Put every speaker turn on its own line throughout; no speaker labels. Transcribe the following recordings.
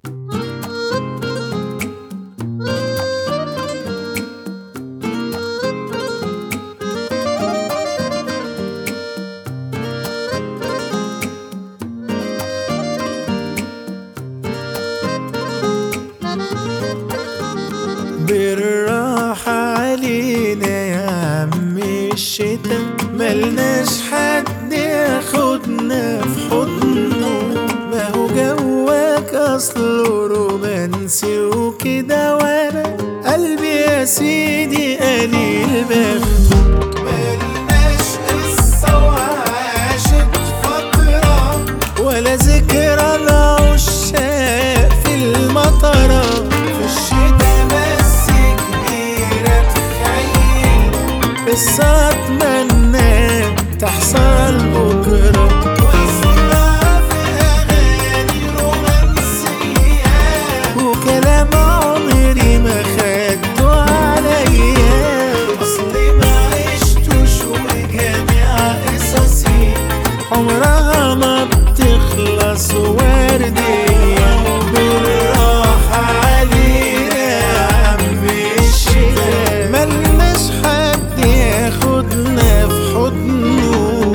بالراحة علينا يا عم الشتا ملناش حد ياخدنا في حضنه ما هو جواك اصله رومانسي وكده وانا قلبي يا سيدي قليل بخته ملناش قصة وعاشت فترة ولا ذكرى العشاق في المطرة في الشتا بس كبيرة تخيل قصة أتمنى تحصل بكرة واسمع في أغاني رومانسية وكلام عمري ما خدته عليا أصلي ما عشتوش وجميع قصصي عمرها ما بتخلص وردية بالراحة علينا يا عم الشتا ملناش حد ياخدنا في حضنه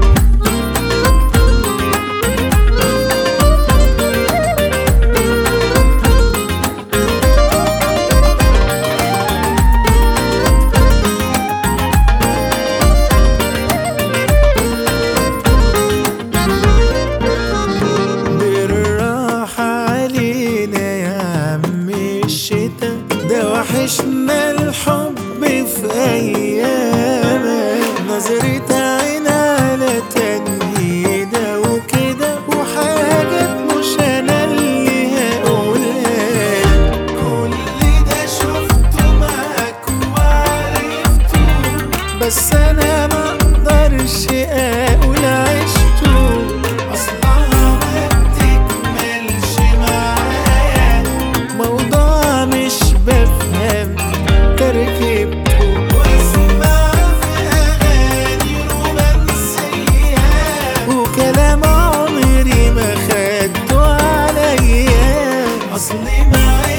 بالراحة علينا يا عم الشتا ده وحشنا الحب في أيامك نظرة عين على تنهيدة وكده وحاجات مش أنا اللي هقولها كل ده شفته معاك وعرفته بس أنا ما أقدرش أقول عشته أصلها ما بتكملش معايا موضوع مش بفهم تركيبته واسمع في أغاني رومانسية وكلام عمري ما خدته عليا أصلي ما